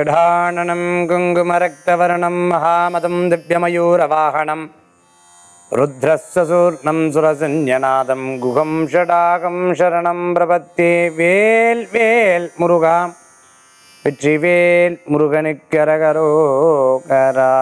गरुडाननं कुङ्कुमरक्तवर्णं महामदं दिव्यमयूरवाहनं रुद्रस्सूर्णं सुरसंज्ञनादं गुहं षडाकं शरणं प्रपत्ये வேல் வேல் முருகா வெற்றிவேல் முருகனுக்கரகரோகரா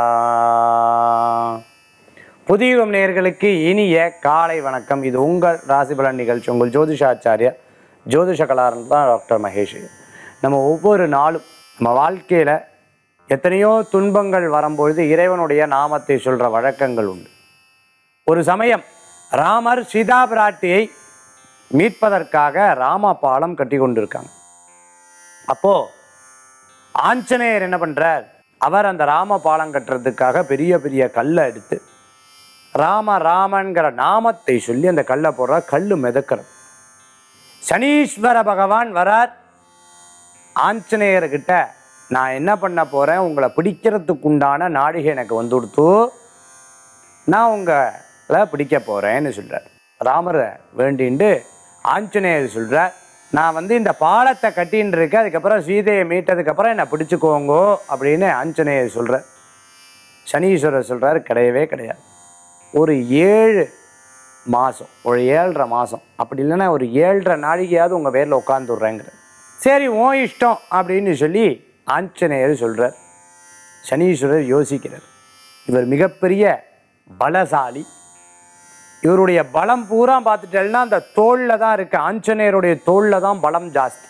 புதியுகம் நேயர்களுக்கு இனிய காலை வணக்கம் இது உங்கள் ராசிபலன் நிகழ்ச்சி உங்கள் ஜோதிஷாச்சாரியா ஜோதிஷ கலாரன் தான் டாக்டர் மகேஷ் நம்ம ஒவ்வொரு நாளும் நம்ம வாழ்க்கையில் எத்தனையோ துன்பங்கள் வரும்பொழுது இறைவனுடைய நாமத்தை சொல்கிற வழக்கங்கள் உண்டு ஒரு சமயம் ராமர் சீதா பிராட்டியை மீட்பதற்காக ராம பாலம் கட்டி கொண்டிருக்காங்க அப்போ ஆஞ்சநேயர் என்ன பண்றார் அவர் அந்த ராம பாலம் கட்டுறதுக்காக பெரிய பெரிய கல்லை எடுத்து ராம ராமன்கிற நாமத்தை சொல்லி அந்த கல்லை போடுறார் கல்லு மிதக்கிறது சனீஸ்வர பகவான் வரார் ஆஞ்சநேயர்கிட்ட நான் என்ன பண்ண போறேன் உங்களை பிடிக்கிறதுக்கு உண்டான நாழிகை எனக்கு வந்து கொடுத்து நான் உங்களை பிடிக்க போறேன்னு சொல்றார் ராமரை வேண்டிண்டு ஆஞ்சநேயர் சொல்றார் நான் வந்து இந்த பாலத்தை கட்டின்னு இருக்கேன் அதுக்கப்புறம் சீதையை மீட்டதுக்கப்புறம் என்னை பிடிச்சுக்கோங்கோ அப்படின்னு ஆஞ்சநேயர் சொல்றார் சனீஸ்வரர் சொல்றாரு கிடையவே கிடையாது ஒரு ஏழு மாதம் ஒரு ஏழரை மாதம் அப்படி இல்லைன்னா ஒரு ஏழரை நாழிகையாவது உங்கள் பேரில் உட்காந்துடுறேங்கிற சரி ஓ இஷ்டம் அப்படின்னு சொல்லி ஆஞ்சநேயர் சொல்கிறார் சனீஸ்வரர் யோசிக்கிறார் இவர் மிகப்பெரிய பலசாலி இவருடைய பலம் பூரா பார்த்துட்டேன்னா அந்த தோளில் தான் இருக்கு ஆஞ்சநேயருடைய தோளில் தான் பலம் ஜாஸ்தி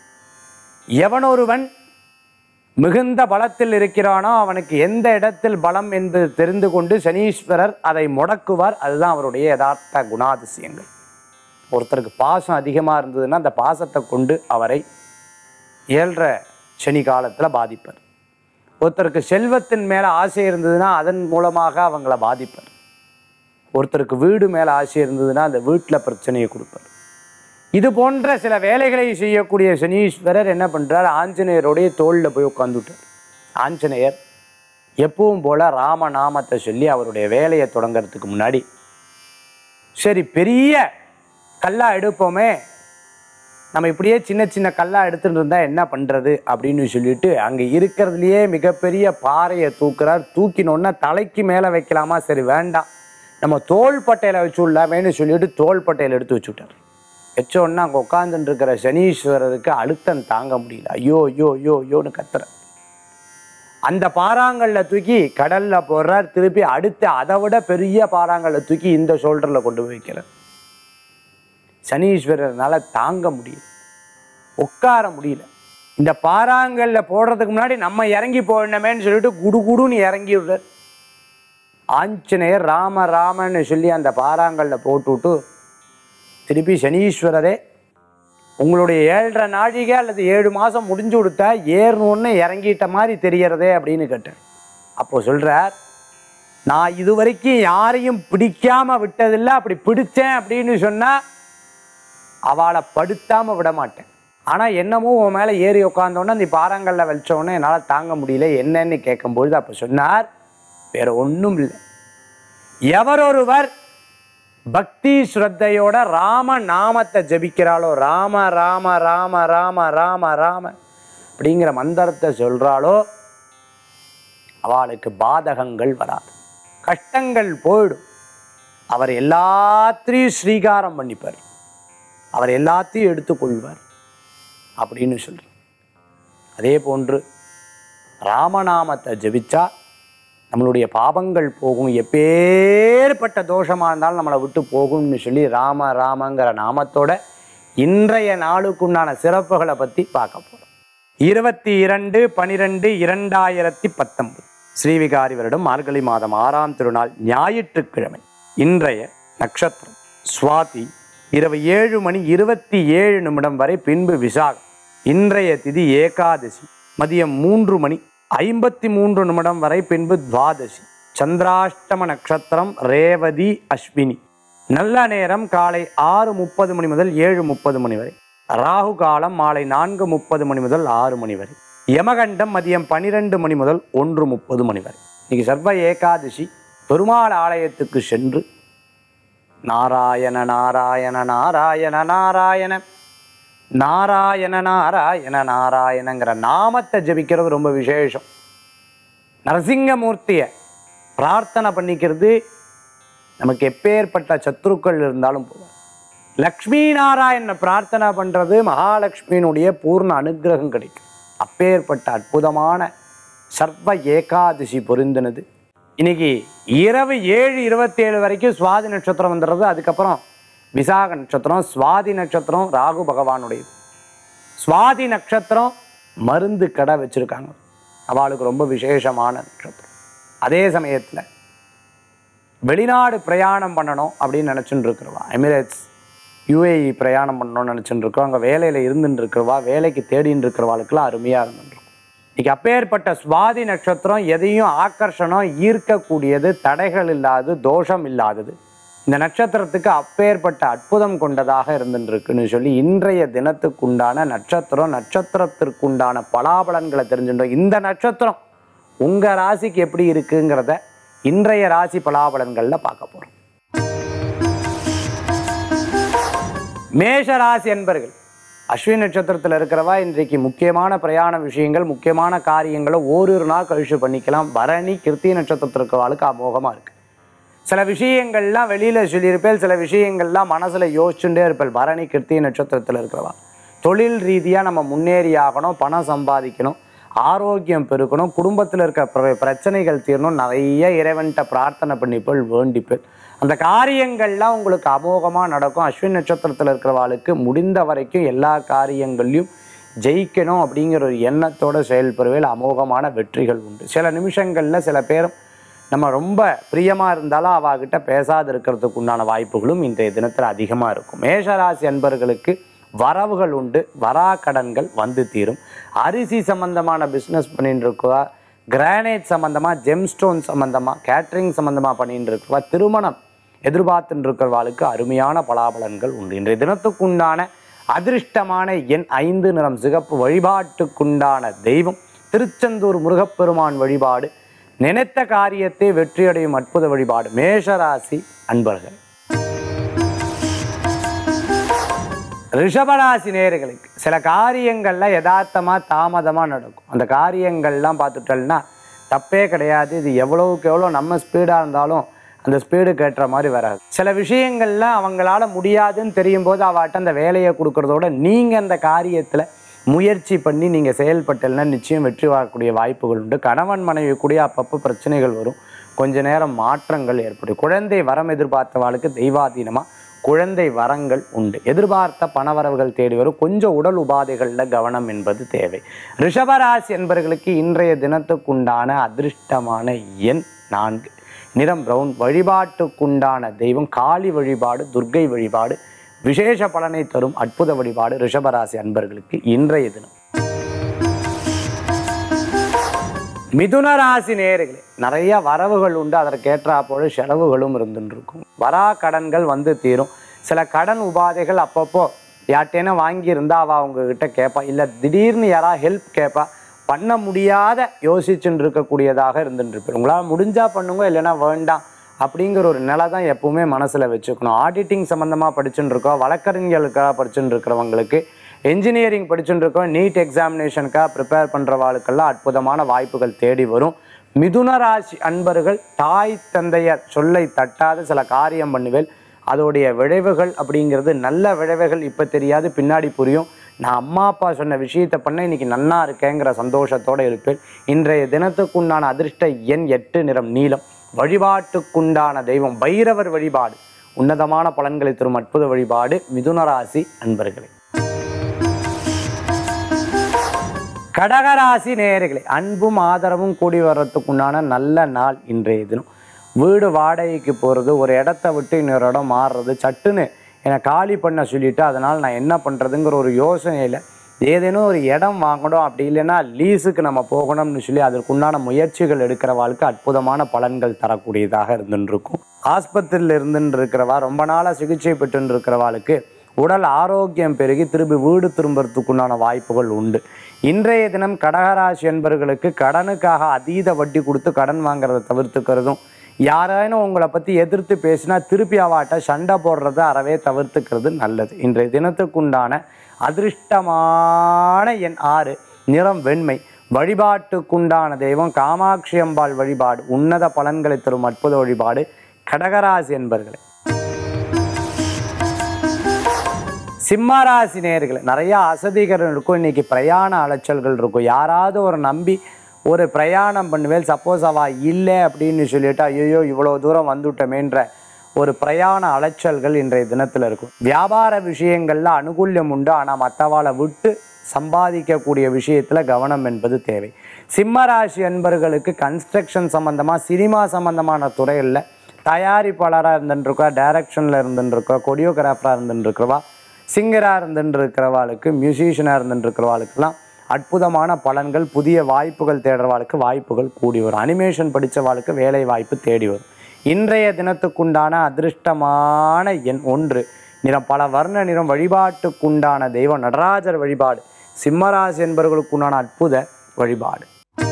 எவனொருவன் மிகுந்த பலத்தில் இருக்கிறானோ அவனுக்கு எந்த இடத்தில் பலம் என்பது தெரிந்து கொண்டு சனீஸ்வரர் அதை முடக்குவார் அதுதான் அவருடைய யதார்த்த குணாதிசயங்கள் ஒருத்தருக்கு பாசம் அதிகமாக இருந்ததுன்னா அந்த பாசத்தை கொண்டு அவரை ஏழ்ற சனி காலத்தில் பாதிப்பார் ஒருத்தருக்கு செல்வத்தின் மேலே ஆசை இருந்ததுன்னா அதன் மூலமாக அவங்கள பாதிப்பார் ஒருத்தருக்கு வீடு மேலே ஆசை இருந்ததுன்னா அந்த வீட்டில் பிரச்சனையை கொடுப்பார் இது போன்ற சில வேலைகளை செய்யக்கூடிய சனீஸ்வரர் என்ன பண்ணுறார் ஆஞ்சநேயருடைய தோளில் போய் உட்காந்துட்டார் ஆஞ்சநேயர் எப்பவும் போல ராமநாமத்தை சொல்லி அவருடைய வேலையை தொடங்கிறதுக்கு முன்னாடி சரி பெரிய கல்லா எடுப்போமே நம்ம இப்படியே சின்ன சின்ன கல்லா எடுத்துட்டு இருந்தா என்ன பண்றது அப்படின்னு சொல்லிட்டு அங்க இருக்கிறதுலயே மிகப்பெரிய பாறையை தூக்குறார் தூக்கினோன்னா தலைக்கு மேல வைக்கலாமா சரி வேண்டாம் நம்ம தோள் பட்டையில வச்சு விடலாமேன்னு சொல்லிட்டு தோள் பட்டையில எடுத்து வச்சு விட்டார் வச்சோன்னா அங்கே உட்காந்துட்டு இருக்கிற சனீஸ்வரருக்கு அழுத்தம் தாங்க முடியல ஐயோ ஐயோ ஐயோ ஐயோன்னு கத்துற அந்த பாறாங்கல்ல தூக்கி கடல்ல போடுறார் திருப்பி அடுத்து அதை விட பெரிய பாறாங்கல்ல தூக்கி இந்த ஷோல்டர்ல கொண்டு போய் வைக்கிறார் சனீஸ்வரர்னால தாங்க முடியல உட்கார முடியல இந்த பாறாங்கல்ல போடுறதுக்கு முன்னாடி நம்ம இறங்கி போயிடணுமேன்னு சொல்லிட்டு குடு குடுன்னு இறங்கி விடுறார் ஆஞ்சநேயர் ராம ராமன்னு சொல்லி அந்த பாறாங்கல்ல போட்டு விட்டு திருப்பி சனீஸ்வரரே உங்களுடைய ஏழரை நாழிகை அல்லது ஏழு மாதம் முடிஞ்சு கொடுத்தா ஏறணுன்னு இறங்கிட்ட மாதிரி தெரியறதே அப்படின்னு கேட்டேன் அப்போ சொல்கிறார் நான் இது வரைக்கும் யாரையும் பிடிக்காம விட்டதில்லை அப்படி பிடிச்சேன் அப்படின்னு சொன்னால் அவளை படுத்தாமல் விட மாட்டேன் ஆனால் என்னமோ உன் மேலே ஏறி உட்காந்தோன்னே அந்த பாறாங்கல்ல வச்சோடனே என்னால் தாங்க முடியல என்னன்னு கேட்கும்பொழுது அப்போ சொன்னார் வேற ஒன்றும் இல்லை எவரொருவர் பக்தி ஸ்ரத்தையோட ராம நாமத்தை ஜபிக்கிறாளோ ராம ராம ராம ராம ராம ராம அப்படிங்கிற மந்திரத்தை சொல்றாளோ அவளுக்கு பாதகங்கள் வராது கஷ்டங்கள் போயிடும் அவர் எல்லாத்தையும் ஸ்ரீகாரம் பண்ணிப்பார் அவர் எல்லாத்தையும் எடுத்துக்கொள்வார் அப்படின்னு சொல்றார் அதே போன்று ராமநாமத்தை ஜபிச்சா நம்மளுடைய பாவங்கள் போகும் எப்பேற்பட்ட தோஷமாக இருந்தாலும் நம்மளை விட்டு போகும்னு சொல்லி ராம ராமங்கிற நாமத்தோட இன்றைய நாளுக்குண்டான சிறப்புகளை பற்றி பார்க்க போகிறோம் இருபத்தி இரண்டு பனிரெண்டு இரண்டாயிரத்தி பத்தொன்பது ஸ்ரீவிகாரி வருடம் மார்கழி மாதம் ஆறாம் திருநாள் ஞாயிற்றுக்கிழமை இன்றைய நட்சத்திரம் சுவாதி இரவு ஏழு மணி இருபத்தி ஏழு நிமிடம் வரை பின்பு விசாகம் இன்றைய திதி ஏகாதசி மதியம் மூன்று மணி ஐம்பத்தி மூன்று நிமிடம் வரை பின்பு துவாதசி சந்திராஷ்டம நட்சத்திரம் ரேவதி அஸ்வினி நல்ல நேரம் காலை ஆறு முப்பது மணி முதல் ஏழு முப்பது மணி வரை ராகு காலம் மாலை நான்கு முப்பது மணி முதல் ஆறு மணி வரை யமகண்டம் மதியம் பனிரெண்டு மணி முதல் ஒன்று முப்பது மணி வரை இன்னைக்கு சர்வ ஏகாதசி பெருமாள் ஆலயத்துக்கு சென்று நாராயண நாராயண நாராயண நாராயண நாராயண நாராயண நாராயணங்கிற நாமத்தை ஜெபிக்கிறது ரொம்ப விசேஷம் நரசிங்கமூர்த்தியை பிரார்த்தனை பண்ணிக்கிறது நமக்கு எப்பேற்பட்ட சத்துருக்கள் இருந்தாலும் போதும் லக்ஷ்மி நாராயண பிரார்த்தனை பண்றது மகாலட்சுமியினுடைய பூர்ண அனுக்கிரகம் கிடைக்கும் அப்பேற்பட்ட அற்புதமான சர்வ ஏகாதசி பொருந்தினது இன்னைக்கு இரவு ஏழு இருபத்தேழு வரைக்கும் சுவாதி நட்சத்திரம் வந்துடுறது அதுக்கப்புறம் விசாக நட்சத்திரம் சுவாதி நட்சத்திரம் ராகு பகவானுடையது சுவாதி நட்சத்திரம் மருந்து கடை வச்சிருக்காங்க அவளுக்கு ரொம்ப விசேஷமான நட்சத்திரம் அதே சமயத்தில் வெளிநாடு பிரயாணம் பண்ணணும் அப்படின்னு நினச்சிட்டு இருக்கிறவா எமிரேட்ஸ் யூஏஇ பிரயாணம் பண்ணணும்னு நினச்சிட்டு இருக்கோம் அங்கே வேலையில் இருந்துட்டு இருக்கிறவா வேலைக்கு தேடின்னு இருக்கிறவாளுக்கெல்லாம் அருமையாக இருந்துருக்கும் இன்னைக்கு அப்பேற்பட்ட சுவாதி நட்சத்திரம் எதையும் ஆக்கர்ஷணம் ஈர்க்கக்கூடியது தடைகள் இல்லாதது தோஷம் இல்லாதது இந்த நட்சத்திரத்துக்கு அப்பேற்பட்ட அற்புதம் கொண்டதாக இருந்துருக்குன்னு சொல்லி இன்றைய தினத்துக்குண்டான நட்சத்திரம் நட்சத்திரத்திற்குண்டான பலாபலன்களை தெரிஞ்சுட்டோம் இந்த நட்சத்திரம் உங்கள் ராசிக்கு எப்படி இருக்குங்கிறத இன்றைய ராசி பலாபலன்களில் பார்க்க போகிறோம் மேஷ ராசி என்பர்கள் அஸ்வினி நட்சத்திரத்தில் இருக்கிறவா இன்றைக்கு முக்கியமான பிரயாண விஷயங்கள் முக்கியமான காரியங்களை ஓரிரு நாள் கழிச்சு பண்ணிக்கலாம் பரணி கிருத்திய நட்சத்திரத்தில் இருக்கிறவாளுக்கு அமோகமாக இருக்கு சில விஷயங்கள்லாம் வெளியில் சொல்லியிருப்பேன் சில விஷயங்கள்லாம் மனசில் யோசிச்சுட்டே இருப்பேன் பரணி கிருத்திய நட்சத்திரத்தில் இருக்கிறவா தொழில் ரீதியாக நம்ம முன்னேறி ஆகணும் பணம் சம்பாதிக்கணும் ஆரோக்கியம் பெருக்கணும் குடும்பத்தில் இருக்க பிர- பிரச்சனைகள் தீரணும் நிறைய இறைவன்கிட்ட பிரார்த்தனை பண்ணிப்பேள் வேண்டிப்பேள் அந்த காரியங்கள்லாம் உங்களுக்கு அமோகமாக நடக்கும் அஸ்வின் நட்சத்திரத்தில் இருக்கிறவாளுக்கு முடிந்த வரைக்கும் எல்லா காரியங்கள்லையும் ஜெயிக்கணும் அப்படிங்கிற ஒரு எண்ணத்தோட செயல்படுவேல் அமோகமான வெற்றிகள் உண்டு சில நிமிஷங்களில் சில பேரும் நம்ம ரொம்ப பிரியமாக இருந்தாலும் அவாகிட்ட பேசாது இருக்கிறதுக்கு உண்டான வாய்ப்புகளும் இன்றைய தினத்தில் அதிகமாக இருக்கும் மேஷராசி அன்பர்களுக்கு வரவுகள் உண்டு வரா கடன்கள் வந்து தீரும் அரிசி சம்பந்தமான பிஸ்னஸ் பண்ணிட்டு இருக்கவா கிரானைட் சம்பந்தமாக ஜெம்ஸ்டோன் சம்பந்தமாக கேட்ரிங் சம்பந்தமாக பண்ணிட்டு இருக்கவா திருமணம் எதிர்பார்த்துட்டு இருக்கிறவாளுக்கு அருமையான பலாபலன்கள் உண்டு இன்றைய தினத்துக்குண்டான அதிர்ஷ்டமான எண் ஐந்து நிறம் சிகப்பு வழிபாட்டுக்குண்டான தெய்வம் திருச்செந்தூர் முருகப்பெருமான் வழிபாடு நினைத்த காரியத்தை வெற்றியடையும் அற்புத வழிபாடு மேஷராசி அன்பர்கள் ரிஷபராசி நேயர்களுக்கு சில காரியங்கள்ல யதார்த்தமா தாமதமா நடக்கும் அந்த காரியங்கள்லாம் பார்த்துட்டோம்னா தப்பே கிடையாது இது எவ்வளவுக்கு எவ்வளோ நம்ம ஸ்பீடாக இருந்தாலும் அந்த ஸ்பீடு கேட்டுற மாதிரி வராது சில விஷயங்கள்லாம் அவங்களால முடியாதுன்னு தெரியும் போது அவாட்ட அந்த வேலையை கொடுக்கறதோட நீங்கள் அந்த காரியத்தில் முயற்சி பண்ணி நீங்கள் செயல்பட்டல்னா நிச்சயம் வெற்றி வாழக்கூடிய வாய்ப்புகள் உண்டு கணவன் மனைவி கூட அப்பப்போ பிரச்சனைகள் வரும் கொஞ்ச நேரம் மாற்றங்கள் ஏற்படும் குழந்தை வரம் எதிர்பார்த்தவாளுக்கு தெய்வாதீனமாக குழந்தை வரங்கள் உண்டு எதிர்பார்த்த பணவரவுகள் தேடி வரும் கொஞ்சம் உடல் உபாதைகளில் கவனம் என்பது தேவை ரிஷபராசி என்பவர்களுக்கு இன்றைய தினத்துக்குண்டான அதிர்ஷ்டமான எண் நான்கு நிறம் பிரவுன் வழிபாட்டுக்குண்டான தெய்வம் காளி வழிபாடு துர்க்கை வழிபாடு விசேஷ பலனை தரும் அற்புத வழிபாடு ரிஷபராசி அன்பர்களுக்கு இன்றைய தினம் மிதுன ராசி நேயர்களே நிறைய வரவுகள் உண்டு அதற்கேற்றாப்போல செலவுகளும் இருந்துட்டு இருக்கும் வரா கடன்கள் வந்து தீரும் சில கடன் உபாதைகள் அப்பப்போ யார்ட்டேனா வாங்கியிருந்தா அவள் அவங்கக்கிட்ட கேட்பா இல்லை திடீர்னு யாரா ஹெல்ப் கேட்பா பண்ண முடியாத யோசிச்சுட்டு இருக்கக்கூடியதாக இருந்துட்டு இருப்பேன் உங்களால் முடிஞ்சா பண்ணுங்க இல்லைன்னா வேண்டாம் அப்படிங்கிற ஒரு நிலை தான் எப்பவுமே மனசில் வச்சுக்கணும் ஆடிட்டிங் சம்மந்தமாக படிச்சுட்டு இருக்கோம் வழக்கறிஞர்களுக்காக படிச்சுட்டு இருக்கிறவங்களுக்கு என்ஜினியரிங் படிச்சுட்டு இருக்கோம் நீட் எக்ஸாமினேஷனுக்காக ப்ரிப்பேர் பண்ணுறவாளுக்கெல்லாம் அற்புதமான வாய்ப்புகள் தேடி வரும் மிதுன ராசி அன்பர்கள் தாய் தந்தையர் சொல்லை தட்டாத சில காரியம் பண்ணுவேல் அதோடைய விளைவுகள் அப்படிங்கிறது நல்ல விளைவுகள் இப்போ தெரியாது பின்னாடி புரியும் நான் அம்மா அப்பா சொன்ன விஷயத்தை பண்ண இன்னைக்கு நன்னா இருக்கேங்கிற சந்தோஷத்தோட இருப்பேன் இன்றைய தினத்துக்குண்டான அதிர்ஷ்ட எண் எட்டு நிறம் நீலம் வழிபாட்டுக்குண்டான தெய்வம் பைரவர் வழிபாடு உன்னதமான பலன்களை தரும் அற்புத வழிபாடு மிதுன ராசி அன்பர்களே கடகராசி நேயர்களே அன்பும் ஆதரவும் கூடி வர்றதுக்குண்டான நல்ல நாள் இன்றைய தினம் வீடு வாடகைக்கு போகிறது ஒரு இடத்த விட்டு இன்னொரு இடம் மாறுறது சட்டுன்னு என்னை காலி பண்ண சொல்லிட்டு அதனால் நான் என்ன பண்ணுறதுங்கிற ஒரு யோசனையில் ஏதேனும் ஒரு இடம் வாங்கணும் அப்படி இல்லைன்னா லீஸுக்கு நம்ம போகணும்னு சொல்லி அதற்குண்டான முயற்சிகள் எடுக்கிற வாழ்க்கை அற்புதமான பலன்கள் தரக்கூடியதாக இருந்துன்னு இருக்கும் ஆஸ்பத்திரியில் இருந்துன்னு இருக்கிறவா ரொம்ப நாளாக சிகிச்சை பெற்றுன்னு இருக்கிறவாளுக்கு உடல் ஆரோக்கியம் பெருகி திரும்பி வீடு திரும்புறதுக்குண்டான வாய்ப்புகள் உண்டு இன்றைய தினம் கடகராசி என்பவர்களுக்கு கடனுக்காக அதீத வட்டி கொடுத்து கடன் வாங்குறத தவிர்த்துக்கிறதும் யாராயினும் உங்களை பற்றி எதிர்த்து பேசினா திருப்பி அவாட்ட சண்டை போடுறத அறவே தவிர்த்துக்கிறது நல்லது இன்றைய தினத்துக்குண்டான அதிர்ஷ்டமான எண் ஆறு நிறம் வெண்மை வழிபாட்டுக்குண்டான தெய்வம் காமாட்சி அம்பாள் வழிபாடு உன்னத பலன்களை தரும் அற்புத வழிபாடு கடகராசி என்பர்களே சிம்மராசி நேயர்களே நிறைய அசதிகள் இருக்கும் இன்னைக்கு பிரயாண அலைச்சல்கள் இருக்கும் யாராவது ஒரு நம்பி ஒரு பிரயாணம் பண்ணுவேல் சப்போஸ் அவ இல்லை அப்படின்னு சொல்லிட்டு ஐயோ இவ்வளோ தூரம் வந்துட்டமேன்ற ஒரு பிரயாண அலைச்சல்கள் இன்றைய தினத்தில் இருக்கும் வியாபார விஷயங்கள்ல அனுகூல்யம் உண்டு ஆனால் மற்றவாளை விட்டு சம்பாதிக்கக்கூடிய விஷயத்தில் கவனம் என்பது தேவை சிம்மராசி அன்பர்களுக்கு கன்ஸ்ட்ரக்ஷன் சம்பந்தமாக சினிமா சம்பந்தமான துறையில் தயாரிப்பாளராக இருந்துருக்கா டைரக்ஷனில் இருந்துருக்கா கொரியோகிராஃபராக இருந்துருக்கிறவா சிங்கராக இருந்துட்டு இருக்கிறவாளுக்கு மியூசிஷியனாக இருந்துட்டு இருக்கிறவாளுக்கெல்லாம் அற்புதமான பலன்கள் புதிய வாய்ப்புகள் தேடுறவாளுக்கு வாய்ப்புகள் கூடி வரும் அனிமேஷன் படித்தவாளுக்கு வேலை வாய்ப்பு தேடி வரும் இன்றைய தினத்துக்குண்டான அதிர்ஷ்டமான எண் ஒன்று நிறம் பல வர்ண நிறம் வழிபாட்டுக்குண்டான தெய்வம் நடராஜர் வழிபாடு சிம்மராசி என்பவர்களுக்குண்டான அற்புத வழிபாடு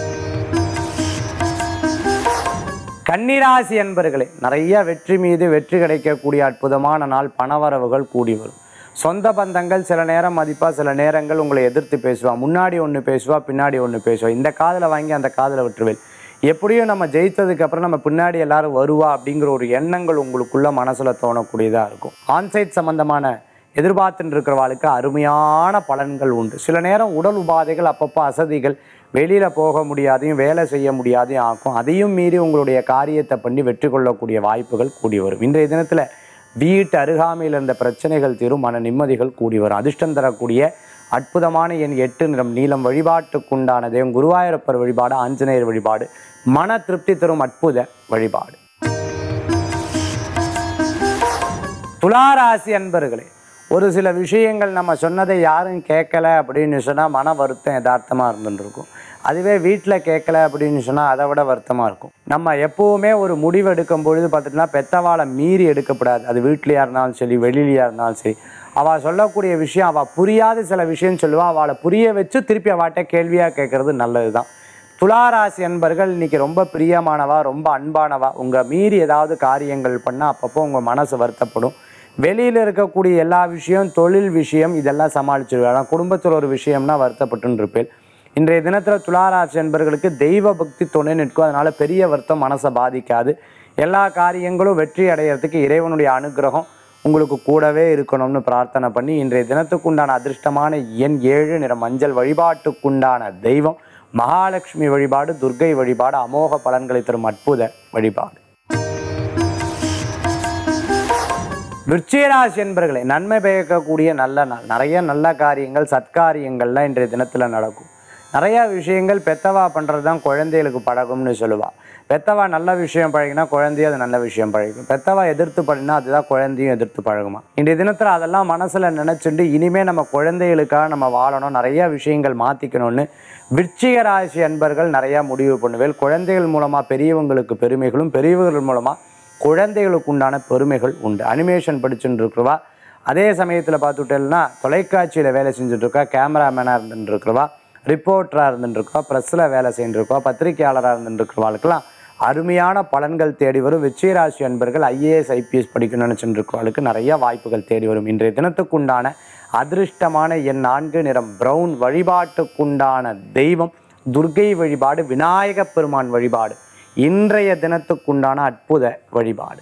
கன்னிராசி என்பர்களே நிறைய வெற்றி மீது வெற்றி கிடைக்கக்கூடிய அற்புதமான நாள் பணவரவுகள் கூடி வரும் சொந்த பந்தங்கள் சில நேரம் மதிப்பா சில நேரங்கள் உங்களை எதிர்த்து பேசுவா முன்னாடி ஒன்று பேசுவா பின்னாடி ஒன்று பேசுவா இந்த காதில் வாங்கி அந்த காதில் விட்டுருவேன் எப்படியும் நம்ம ஜெயித்ததுக்கு அப்புறம் நம்ம பின்னாடி எல்லாரும் வருவா அப்படிங்கிற ஒரு எண்ணங்கள் உங்களுக்குள்ள மனசுல தோணக்கூடியதா இருக்கும் ஆன்சைட் சம்பந்தமான எதிர்பார்த்துட்டு இருக்கிறவாளுக்கு அருமையான பலன்கள் உண்டு சில நேரம் உடல் உபாதைகள் அப்பப்போ அசதிகள் வெளியில போக முடியாதையும் வேலை செய்ய முடியாதையும் ஆக்கும் அதையும் மீறி உங்களுடைய காரியத்தை பண்ணி வெற்றி கொள்ளக்கூடிய வாய்ப்புகள் கூடி வரும் இன்றைய தினத்துல வீட்டு அருகாமையில் இருந்த பிரச்சனைகள் தீரும் மன நிம்மதிகள் கூடி வரும் அதிர்ஷ்டம் தரக்கூடிய அற்புதமான என் எட்டு நிறம் நீளம் வழிபாட்டுக்குண்டான தெய்வம் குருவாயூரப்பர் வழிபாடு ஆஞ்சநேயர் வழிபாடு மன திருப்தி தரும் அற்புத வழிபாடு துளாராசி அன்பர்களே ஒரு சில விஷயங்கள் நம்ம சொன்னதை யாரும் கேட்கல அப்படின்னு சொன்னால் மன வருத்தம் யதார்த்தமாக இருந்துட்டு இருக்கும் அதுவே வீட்டில் கேட்கல அப்படின்னு சொன்னால் அதை விட வருத்தமாக இருக்கும் நம்ம எப்போவுமே ஒரு முடிவு எடுக்கும் பொழுது பார்த்துட்டுனா பெத்தவாளை மீறி எடுக்கப்படாது அது வீட்லையா இருந்தாலும் சரி வெளியிலையா இருந்தாலும் சரி அவள் சொல்லக்கூடிய விஷயம் அவள் புரியாத சில விஷயம் சொல்லுவா அவளை புரிய வச்சு திருப்பி அவட்ட கேள்வியாக கேட்கறது நல்லது தான் துளாராசி அன்பர்கள் இன்னைக்கு ரொம்ப பிரியமானவா ரொம்ப அன்பானவா உங்கள் மீறி ஏதாவது காரியங்கள் பண்ணால் அப்பப்போ உங்கள் மனசு வருத்தப்படும் வெளியில் இருக்கக்கூடிய எல்லா விஷயம் தொழில் விஷயம் இதெல்லாம் சமாளிச்சிருவேன் ஆனால் குடும்பத்தில் ஒரு விஷயம்னா வருத்தப்பட்டுன்னு இருப்பேன் இன்றைய தினத்தில் துளாராசி அன்பர்களுக்கு தெய்வ பக்தி துணை நிற்கும் அதனால பெரிய வருத்தம் மனசை பாதிக்காது எல்லா காரியங்களும் வெற்றி அடையிறதுக்கு இறைவனுடைய அனுகிரகம் உங்களுக்கு கூடவே இருக்கணும்னு பிரார்த்தனை பண்ணி இன்றைய தினத்துக்குண்டான அதிர்ஷ்டமான எண் ஏழு நிற மஞ்சள் வழிபாட்டுக்குண்டான தெய்வம் மகாலட்சுமி வழிபாடு துர்க்கை வழிபாடு அமோக பலன்களை தரும் அற்புத வழிபாடு விருச்சிகராசி என்பர்களே நன்மை பயக்கக்கூடிய நல்ல நாள் நிறைய நல்ல காரியங்கள் சத்காரியங்கள்லாம் இன்றைய தினத்தில் நடக்கும் நிறைய விஷயங்கள் பெத்தவா பண்ணுறது தான் குழந்தைகளுக்கு பழகும்னு சொல்லுவா பெத்தவா நல்ல விஷயம் பழகினா குழந்தையும் அது நல்ல விஷயம் பழகும் பெத்தவா எதிர்த்து பண்ணினா அதுதான் குழந்தையும் எதிர்த்து பழகுமா இன்றைய தினத்தில் அதெல்லாம் மனசில் நினச்சிட்டு இனிமேல் நம்ம குழந்தைகளுக்காக நம்ம வாழணும் நிறைய விஷயங்கள் மாற்றிக்கணும்னு விருச்சிக ராசி அன்பர்கள் நிறையா முடிவு பண்ணுவேன் குழந்தைகள் மூலமாக பெரியவங்களுக்கு பெருமைகளும் பெரியவர்கள் மூலமாக குழந்தைகளுக்கு உண்டான பெருமைகள் உண்டு அனிமேஷன் படிச்சுட்டு இருக்கிறவா அதே சமயத்தில் பார்த்துட்டேன்னா தொலைக்காட்சியில் வேலை செஞ்சுட்டு இருக்கா கேமராமேனாக இருந்துட்டு இருக்கிறவா ரிப்போர்ட்டராக இருந்துட்டு இருக்கா ப்ரெஸ்ஸில் வேலை செஞ்சுட்டு இருக்கா பத்திரிகையாளராக இருந்துட்டு இருக்கிறவாளுக்கெல்லாம் அருமையான பலன்கள் தேடி வரும் வெற்றிராசி அன்பர்கள் ஐஏஎஸ் ஐபிஎஸ் படிக்கணும்னு நினச்சிட்டு இருக்கிறவளுக்கு நிறைய வாய்ப்புகள் தேடி வரும் இன்றைய தினத்துக்குண்டான அதிர்ஷ்டமான என் நான்கு நிறம் பிரவுன் வழிபாட்டுக்குண்டான தெய்வம் துர்க்கை வழிபாடு விநாயகப் பெருமான் வழிபாடு இன்றைய தினத்துக்குண்டான அற்புத வழிபாடு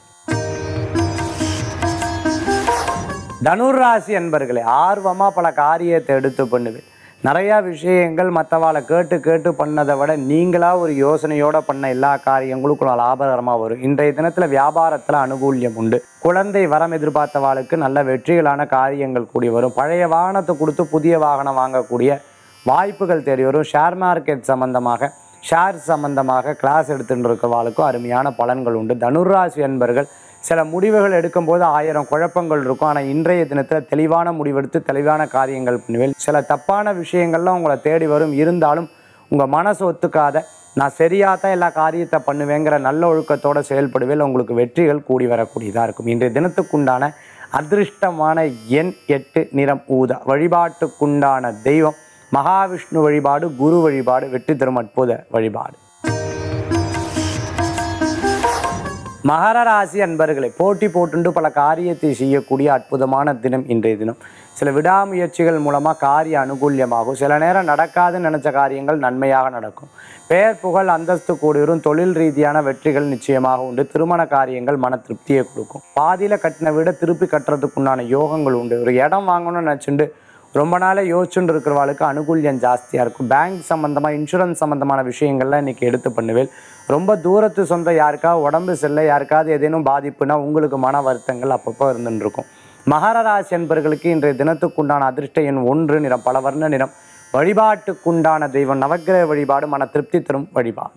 தனுராசி அன்பர்களே ஆர்வமாக பல காரியத்தை எடுத்து பண்ணுவேன் நிறையா விஷயங்கள் மற்றவாளை கேட்டு கேட்டு பண்ணதை விட நீங்களாக ஒரு யோசனையோட பண்ண எல்லா காரியங்களுக்கும் லாபகரமாக வரும் இன்றைய தினத்தில் வியாபாரத்தில் அனுகூல்யம் உண்டு குழந்தை வரம் எதிர்பார்த்தவாளுக்கு நல்ல வெற்றிகளான காரியங்கள் கூடி வரும் பழைய வாகனத்தை கொடுத்து புதிய வாகனம் வாங்கக்கூடிய வாய்ப்புகள் தேடி வரும் ஷேர் மார்க்கெட் சம்பந்தமாக ஷேர் சம்பந்தமாக கிளாஸ் எடுத்துட்டு இருக்கிறவாளுக்கும் அருமையான பலன்கள் உண்டு தனுராசி அன்பர்கள் சில முடிவுகள் எடுக்கும்போது ஆயிரம் குழப்பங்கள் இருக்கும் ஆனால் இன்றைய தினத்தில் தெளிவான முடிவெடுத்து தெளிவான காரியங்கள் பண்ணுவேன் சில தப்பான விஷயங்கள்லாம் உங்களை தேடி வரும் இருந்தாலும் உங்கள் மனசு ஒத்துக்காத நான் சரியாக தான் எல்லா காரியத்தை பண்ணுவேங்கிற நல்ல ஒழுக்கத்தோடு செயல்படுவேன் உங்களுக்கு வெற்றிகள் கூடி வரக்கூடியதாக இருக்கும் இன்றைய தினத்துக்குண்டான அதிர்ஷ்டமான எண் எட்டு நிறம் ஊதா வழிபாட்டுக்குண்டான தெய்வம் மகாவிஷ்ணு வழிபாடு குரு வழிபாடு வெற்றி தரும் அற்புத வழிபாடு மகர ராசி அன்பர்களை போட்டி போட்டுண்டு பல காரியத்தை செய்யக்கூடிய அற்புதமான தினம் இன்றைய தினம் சில விடாமுயற்சிகள் மூலமாக காரிய அனுகூல்யமாகும் சில நேரம் நடக்காதுன்னு நினச்ச காரியங்கள் நன்மையாக நடக்கும் பெயர் புகழ் அந்தஸ்து கூடிவரும் தொழில் ரீதியான வெற்றிகள் நிச்சயமாக உண்டு திருமண காரியங்கள் மன திருப்தியை கொடுக்கும் பாதியில் கட்டின வீட திருப்பி கட்டுறதுக்குண்டான யோகங்கள் உண்டு ஒரு இடம் வாங்கணும்னு நினச்சிண்டு ரொம்ப நாளே யோசிச்சுட்டு இருக்கிறவாளுக்கு அனுகூல்யம் ஜாஸ்தியாக இருக்கும் பேங்க் சம்மந்தமாக இன்சூரன்ஸ் சம்மந்தமான விஷயங்கள்லாம் இன்றைக்கி எடுத்து பண்ணுவேன் ரொம்ப தூரத்து சொந்த யாருக்காவது உடம்பு சரியில்லை யாருக்காவது ஏதேனும் பாதிப்புனா உங்களுக்கு மன வருத்தங்கள் அப்பப்போ இருந்துட்டு இருக்கும் மகர ராசி என்பர்களுக்கு இன்றைய தினத்துக்குண்டான அதிர்ஷ்ட எண் ஒன்று நிறம் பல வர்ண நிறம் வழிபாட்டுக்குண்டான தெய்வம் நவக்கிரக வழிபாடு மன திருப்தி தரும் வழிபாடு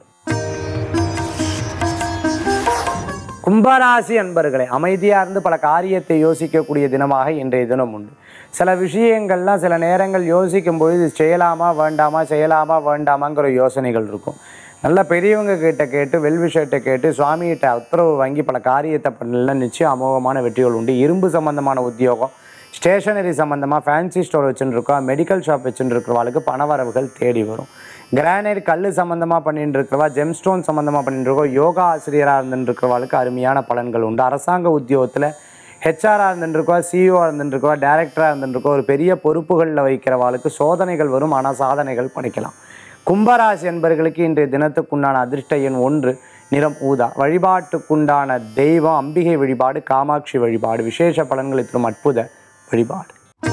கும்பராசி அன்பர்களே அமைதியாக இருந்து பல காரியத்தை யோசிக்கக்கூடிய தினமாக இன்றைய தினம் உண்டு சில விஷயங்கள்லாம் சில நேரங்கள் யோசிக்கும் பொழுது செய்யலாமா வேண்டாமா செய்யலாமா வேண்டாமாங்கிற யோசனைகள் இருக்கும் நல்ல பெரியவங்க கிட்ட கேட்டு வெல்விஷயத்தை கேட்டு சுவாமிகிட்ட உத்தரவு வாங்கி பல காரியத்தை பண்ணல நிச்சயம் அமோகமான வெற்றிகள் உண்டு இரும்பு சம்பந்தமான உத்தியோகம் ஸ்டேஷனரி சம்மந்தமாக ஃபேன்சி ஸ்டோர் வச்சுட்டு இருக்கோம் மெடிக்கல் ஷாப் வச்சுட்டு இருக்கிறவாளுக்கு பணவரவுகள் தேடி வரும் கிரானைட் கல் சம்மந்தமாக பண்ணிட்டு இருக்கிறவா ஜெம் ஸ்டோன் சம்மந்தமாக பண்ணிட்டு இருக்கோம் யோகா ஆசிரியராக இருந்துட்டு இருக்கிறவாளுக்கு அருமையான பலன்கள் உண்டு அரசாங்க உத்தியோகத்தில் ஹெச்ஆராக இருந்துருக்கோ சிஇஓ இருந்துருக்கோ டேரக்டராக இருந்துருக்கோ ஒரு பெரிய பொறுப்புகளில் வைக்கிறவாளுக்கு சோதனைகள் வரும் ஆனால் சாதனைகள் படைக்கலாம் கும்பராசி என்பர்களுக்கு இன்றைய தினத்துக்குண்டான அதிர்ஷ்ட எண் ஒன்று நிறம் ஊதா வழிபாட்டுக்குண்டான தெய்வம் அம்பிகை வழிபாடு காமாட்சி வழிபாடு விசேஷ பலன்களை தரும் அற்புத வழிபாடு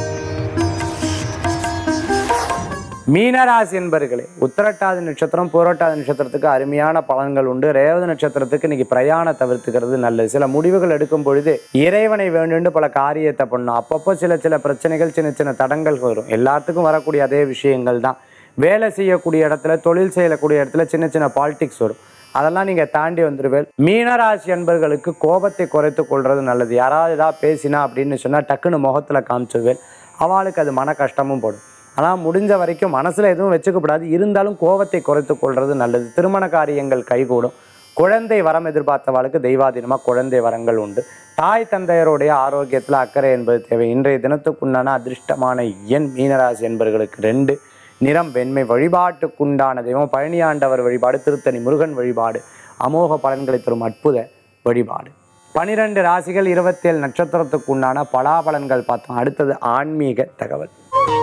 மீனராசி என்பர்களே உத்திரட்டாதி நட்சத்திரம் பூரட்டாதி நட்சத்திரத்துக்கு அருமையான பலன்கள் உண்டு ரேவதி நட்சத்திரத்துக்கு இன்னைக்கு பிரயாணம் தவிர்த்துக்கிறது நல்லது சில முடிவுகள் எடுக்கும் பொழுது இறைவனை வேண்டும்னு பல காரியத்தை பண்ணும் அப்பப்போ சில சில பிரச்சனைகள் சின்ன சின்ன தடங்கள் வரும் எல்லாத்துக்கும் வரக்கூடிய அதே விஷயங்கள் தான் வேலை செய்யக்கூடிய இடத்துல தொழில் செய்யக்கூடிய இடத்துல சின்ன சின்ன பாலிடிக்ஸ் வரும் அதெல்லாம் நீங்கள் தாண்டி வந்துடுவேன் மீனராசி அன்பர்களுக்கு கோபத்தை குறைத்து கொள்வது நல்லது யாராவது ஏதாவது பேசினா அப்படின்னு சொன்னால் டக்குன்னு முகத்தில் காமிச்சிருவேன் அவளுக்கு அது மன கஷ்டமும் போடும் ஆனால் முடிஞ்ச வரைக்கும் மனசில் எதுவும் வச்சுக்கப்படாது இருந்தாலும் கோபத்தை குறைத்து கொள்வது நல்லது திருமண காரியங்கள் கைகூடும் குழந்தை வரம் எதிர்பார்த்தவாளுக்கு தெய்வாதீனமாக குழந்தை வரங்கள் உண்டு தாய் தந்தையருடைய ஆரோக்கியத்தில் அக்கறை என்பது தேவை இன்றைய தினத்துக்குண்டான அதிர்ஷ்டமான எண் மீனராசி என்பவர்களுக்கு ரெண்டு நிறம் வெண்மை வழிபாட்டுக்குண்டான தெய்வம் பழனியாண்டவர் வழிபாடு திருத்தணி முருகன் வழிபாடு அமோக பலன்களை தரும் அற்புத வழிபாடு பனிரெண்டு ராசிகள் இருபத்தேழு நட்சத்திரத்துக்கு உண்டான பலாபலன்கள் பார்த்தோம் அடுத்தது ஆன்மீக தகவல்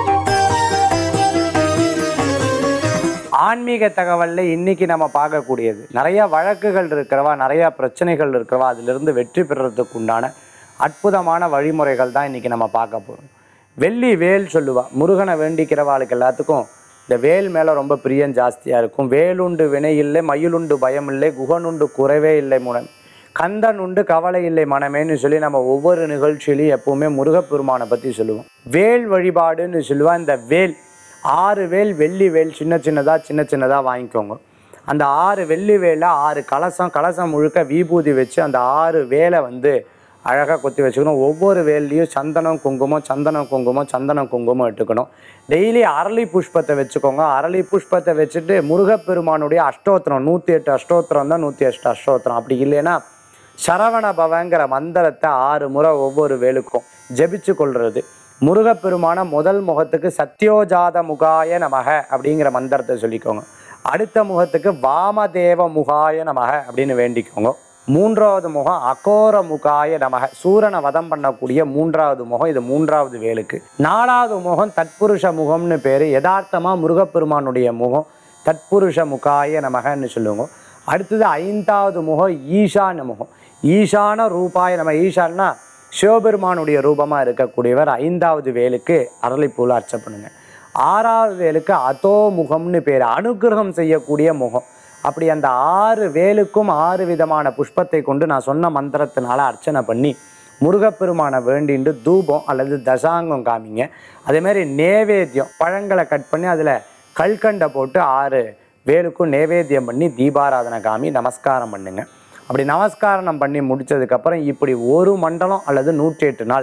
ஆன்மீக தகவல்ல இன்னைக்கு நம்ம பார்க்கக்கூடியது நிறைய வழக்குகள் இருக்கிறவா நிறைய பிரச்சனைகள் இருக்கிறவா அதிலிருந்து வெற்றி பெறுறதுக்கு உண்டான அற்புதமான வழிமுறைகள் தான் இன்னைக்கு நம்ம பார்க்க போறோம் வெள்ளி வேல் சொல்லுவா முருகனை வேண்டிக்கிறவாளுக்கு எல்லாத்துக்கும் இந்த வேல் மேலே ரொம்ப பிரியம் ஜாஸ்தியாக இருக்கும் வேலுண்டு வினை இல்லை மயிலுண்டு பயம் இல்லை குகனுண்டு குறைவே இல்லை முனம் கந்தன் உண்டு கவலை இல்லை மனமேன்னு சொல்லி நம்ம ஒவ்வொரு நிகழ்ச்சியிலையும் எப்பவுமே முருகப்பெருமானை பற்றி சொல்லுவோம் வேல் வழிபாடுன்னு சொல்லுவா இந்த வேல் ஆறு வேல் வெள்ளி வேல் சின்ன சின்னதாக சின்ன சின்னதாக வாங்கிக்கோங்க அந்த ஆறு வெள்ளி வேலை ஆறு கலசம் கலசம் முழுக்க விபூதி வச்சு அந்த ஆறு வேலை வந்து அழகாக கொத்தி வச்சுக்கணும் ஒவ்வொரு வேல்லையும் சந்தனம் குங்குமம் சந்தனம் குங்குமம் சந்தனம் குங்குமம் எடுத்துக்கணும் டெய்லி அரளி புஷ்பத்தை வச்சுக்கோங்க அரளி புஷ்பத்தை வச்சுட்டு முருகப்பெருமானுடைய அஷ்டோத்திரம் நூற்றி எட்டு அஷ்டோத்திரம் தான் நூற்றி எட்டு அஷ்டோத்திரம் அப்படி இல்லைன்னா சரவண பவங்கிற மந்திரத்தை ஆறு முறை ஒவ்வொரு வேலுக்கும் ஜெபிச்சு கொள்றது முருகப்பெருமான முதல் முகத்துக்கு சத்யோஜாத முகாய நமக அப்படிங்கிற மந்திரத்தை சொல்லிக்கோங்க அடுத்த முகத்துக்கு வாமதேவ முகாய நமக அப்படின்னு வேண்டிக்கோங்க மூன்றாவது முகம் அகோர முகாய நமக சூரனை வதம் பண்ணக்கூடிய மூன்றாவது முகம் இது மூன்றாவது வேலுக்கு நாலாவது முகம் தத்புருஷ முகம்னு பேர் யதார்த்தமா முருகப்பெருமானுடைய முகம் தத்புருஷ முகாய நமகன்னு சொல்லுவோம் அடுத்தது ஐந்தாவது முகம் ஈசான முகம் ஈசான ரூபாய நம்ம ஈசான்னா சிவபெருமானுடைய ரூபமாக இருக்கக்கூடியவர் ஐந்தாவது வேலுக்கு அரளிப்பூல அர்ச்சனை பண்ணுங்க ஆறாவது வேலுக்கு அதோ முகம்னு பேர் அனுக்கிரகம் செய்யக்கூடிய முகம் அப்படி அந்த ஆறு வேலுக்கும் ஆறு விதமான புஷ்பத்தை கொண்டு நான் சொன்ன மந்திரத்தினால அர்ச்சனை பண்ணி முருகப்பெருமானை வேண்டிண்டு தூபம் அல்லது தசாங்கம் காமிங்க அதே மாதிரி நேவேத்தியம் பழங்களை கட் பண்ணி அதில் கல்கண்டை போட்டு ஆறு வேலுக்கும் நேவேத்தியம் பண்ணி தீபாராதனை காமி நமஸ்காரம் பண்ணுங்க அப்படி நமஸ்காரம் பண்ணி முடிச்சதுக்கப்புறம் இப்படி ஒரு மண்டலம் அல்லது நூற்றி எட்டு நாள்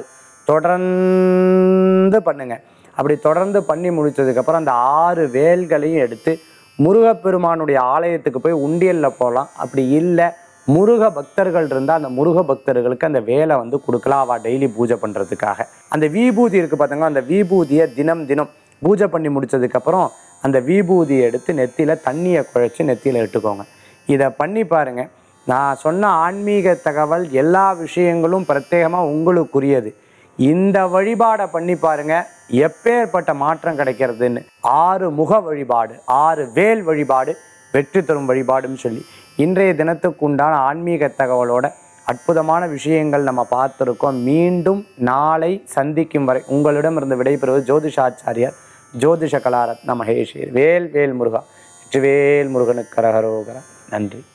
தொடர்ந்து பண்ணுங்க அப்படி தொடர்ந்து பண்ணி முடிச்சதுக்கப்புறம் அந்த ஆறு வேல்களையும் எடுத்து முருகப்பெருமானுடைய ஆலயத்துக்கு போய் உண்டியலில் போகலாம் அப்படி இல்லை முருக பக்தர்கள் இருந்தால் அந்த முருக பக்தர்களுக்கு அந்த வேலை வந்து கொடுக்கலாம் அவள் டெய்லி பூஜை பண்ணுறதுக்காக அந்த விபூதி இருக்குது பார்த்தீங்கன்னா அந்த விபூதியை தினம் தினம் பூஜை பண்ணி முடிச்சதுக்கப்புறம் அந்த விபூதியை எடுத்து நெத்தியில் தண்ணியை குழைச்சி நெத்தியில் இட்டுக்கோங்க இதை பண்ணி பாருங்க நான் சொன்ன ஆன்மீக தகவல் எல்லா விஷயங்களும் பிரத்யேகமாக உங்களுக்குரியது இந்த வழிபாடை பண்ணி பாருங்க எப்பேற்பட்ட மாற்றம் கிடைக்கிறதுன்னு ஆறு முக வழிபாடு ஆறு வேல் வழிபாடு வெற்றி தரும் வழிபாடுன்னு சொல்லி இன்றைய தினத்துக்கு உண்டான ஆன்மீக தகவலோட அற்புதமான விஷயங்கள் நம்ம பார்த்துருக்கோம் மீண்டும் நாளை சந்திக்கும் வரை உங்களிடமிருந்து விடைபெறுவது ஜோதிஷாச்சாரியார் ஜோதிஷ கலாரத்ன மகேஷ் வேல் வேல் முருகா வெற்றிவேல் முருகனுக்கு கரகரோகர நன்றி